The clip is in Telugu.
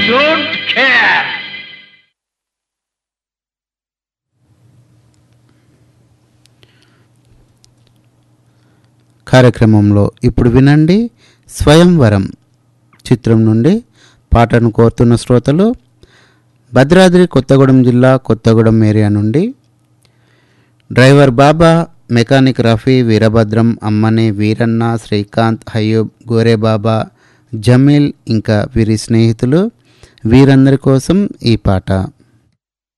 don't care. కార్యక్రమంలో ఇప్పుడు వినండి స్వయంవరం చిత్రం నుండి పాటను కోరుతున్న శ్రోతలు భద్రాద్రి కొత్తగూడెం జిల్లా కొత్తగూడెం ఏరియా నుండి డ్రైవర్ బాబా మెకానిక్ రఫీ వీరభద్రం అమ్మని వీరన్న శ్రీకాంత్ హయ్యూబ్ గోరే బాబా జమీల్ ఇంకా వీరి స్నేహితులు వీరందరి కోసం ఈ పాట